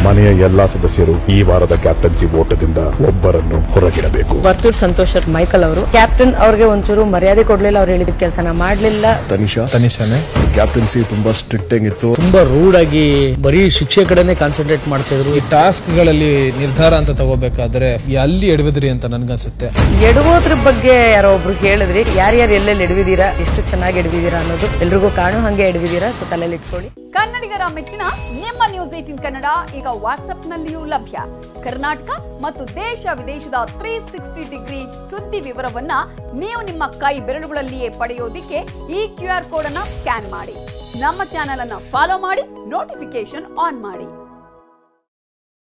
ಮನೆಯ ಎಲ್ಲಾ ಸದಸ್ಯರು ಈ ವಾರದ ಕ್ಯಾಪ್ಟನ್ಸಿ ಓಟದಿಂದ ಒಬ್ಬರನ್ನು ಹೊರಗಿಡಬೇಕು ವರ್ತೂರ್ ಸಂತೋಷ್ ಅವ್ರ ಮೈಕಲ್ ಅವರು ಕ್ಯಾಪ್ಟನ್ ಅವ್ರಿಗೆ ಒಂಚೂರು ಮರ್ಯಾದೆ ಕೊಡ್ಲಿಲ್ಲ ಅವ್ರು ಹೇಳಿದ ಕೆಲಸನ ಮಾಡ್ಲಿಲ್ಲ ತನಿಷಾ ತನಿಷಾನೆ ಕ್ಯಾಪ್ಟನ್ಸಿ ತುಂಬಾ ಸ್ಟ್ರಿಕ್ಟ್ ಆಗಿತ್ತು ತುಂಬಾ ರೂಡ್ ಆಗಿ ಬರೀ ಶಿಕ್ಷೆ ಕಡೆನೆ ಕಾನ್ಸಂಟ್ರೇಟ್ ಮಾಡ್ತಾ ಇದ್ರು ಈ ಟಾಸ್ಕ್ ಗಳಲ್ಲಿ ನಿರ್ಧಾರ ಅಂತ ತಗೋಬೇಕಾದ್ರೆ ಅಲ್ಲಿ ಎಡವಿದ್ರಿ ಅಂತ ನನ್ಗನ್ಸುತ್ತೆ ಎಡವೋದ್ರ ಬಗ್ಗೆ ಯಾರೋ ಒಬ್ರು ಹೇಳಿದ್ರಿ ಯಾರ್ಯಾರು ಎಲ್ಲೆಲ್ಲಿ ಎಡವಿದೀರಾ ಎಷ್ಟು ಚೆನ್ನಾಗಿ ಎಡವಿದೀರಾ ಅನ್ನೋದು ಎಲ್ರಿಗೂ ಕಾಣೋ ಹಂಗೆ ಎಡವಿದೀರಾ ಸೊ ತಲೆಯಲ್ಲಿ ಇಟ್ಕೊಳ್ಳಿ ಕನ್ನಡಿಗರ ಮೆಚ್ಚಿನ ನಿಮ್ಮ ನ್ಯೂಸ್ ಏಟಿನ್ ಕನ್ನಡ ಈಗ ವಾಟ್ಸ್ಆಪ್ನಲ್ಲಿಯೂ ಲಭ್ಯ ಕರ್ನಾಟಕ ಮತ್ತು ದೇಶ ವಿದೇಶದ ತ್ರೀ ಸಿಕ್ಸ್ಟಿ ಡಿಗ್ರಿ ಸುದ್ದಿ ವಿವರವನ್ನ ನೀವು ನಿಮ್ಮ ಕೈ ಬೆರಳುಗಳಲ್ಲಿಯೇ ಪಡೆಯೋದಿಕ್ಕೆ ಈ ಕ್ಯೂ ಆರ್ ಕೋಡ್ ಅನ್ನ ಸ್ಕ್ಯಾನ್ ಮಾಡಿ ನಮ್ಮ ಚಾನೆಲ್ ಅನ್ನ ಫಾಲೋ ಮಾಡಿ ನೋಟಿಫಿಕೇಶನ್ ಆನ್ ಮಾಡಿ